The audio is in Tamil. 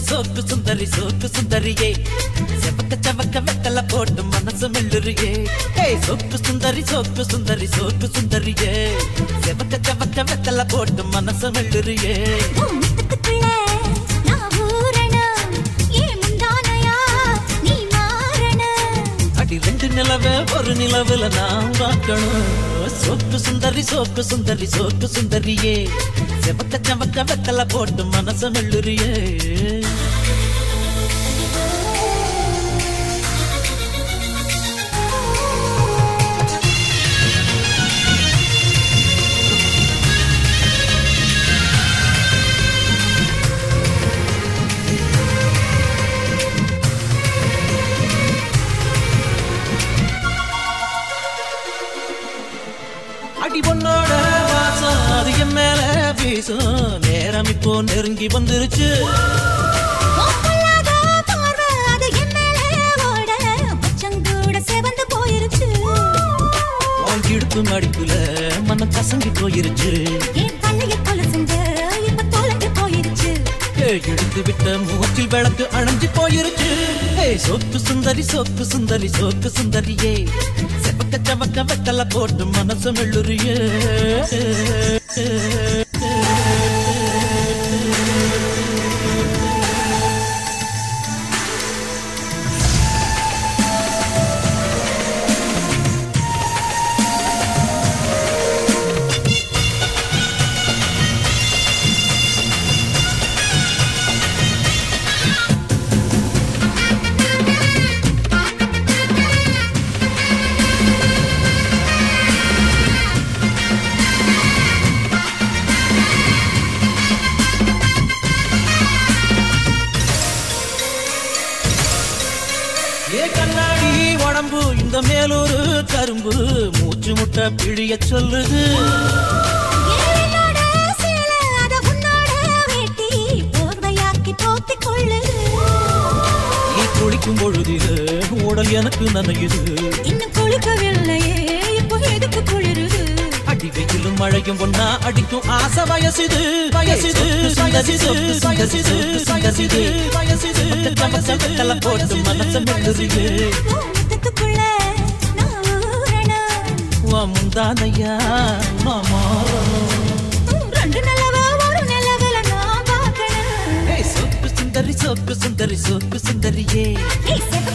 சோக்கு சுந்தரி சோக்கு சுந்தரியே செவக்க செவக்க வெக்கல போட்டு மனசு மெல்லுறியே ஏய் சோக்கு சுந்தரி சோக்கு சுந்தரி சோக்கு சுந்தரியே செவக்க செவக்க வெக்கல போட்டு மனசு மெல்லுறியே உன் முத்தத்துக்குள்ள நான் ஊறணும். ஏன் முந்தானையா நீ மாறணும். அடி ரெண்டு நிலவே ஒரு நிலவுல நான் பார்க்கணும் சோக்கு சுந்தரி சோக்கு சுந்தரி சோக்கு சுந்தரியே செவக்க செவக்க வெக்கல போட்டு மனச மெல்லுறியே அடி பொண்ணோட வாசம் அது என் மேல வீசும் நேரம் இப்போ நெருங்கி வந்துருச்சு உன் பொல்லாத பார்வை அது என் மேலே ஓட, மச்சங்கூட சிவந்து போயிருச்சு. உன் இடுப்பு மடிப்புல மனம் கசங்கி போயிருச்சு என் தலையை கொலுசுங்க, இப்ப தொலைஞ்சு போயிருச்சு. ஏய், எடுத்து விட்ட மூச்சில் விளக்கு அணைஞ்சு போயிருச்சு ஏய், சோக்கு சுந்தரி சோக்கு சுந்தரி சோக்கு சுந்தரியே செவக்க செவக்க வெக்கல போட்டு மனசு மெல்லுறியே ஏ கண்ணாடி உடம்பு இந்த மேலூரு கரும்பு மூச்சு முட்டை பிழிய சொல்லுது என்னோட சேலை, அத உன்னோட வேட்டி, போர்வையாக்கி போத்திக் கொள்ளுது. நீ குளிக்கும் பொழுதில உடல் எனக்கு நனையுது இன்னும் குளிக்கவில்லையே இப்போ எதுக்கு குளிருது அடி வெயிலும் மழையும் ஒன்னா அடிக்கும் ஆசை வயசுது வயசுது வயசுது வயசுது வயசுது வயசுது வயசுல போட்டு மனசு மெல்லுது உன் முத்தத்துக்குள்ள நான் ஊறணும். உன் முந்தானையா மாமா உம், ரெண்டு நிலவை ஒரு நிலவுல நான் பார்க்கணும். ஏய், சோக்கு சுந்தரி சோக்கு சுந்தரி சோக்கு சுந்தரியே ஏய், சிவ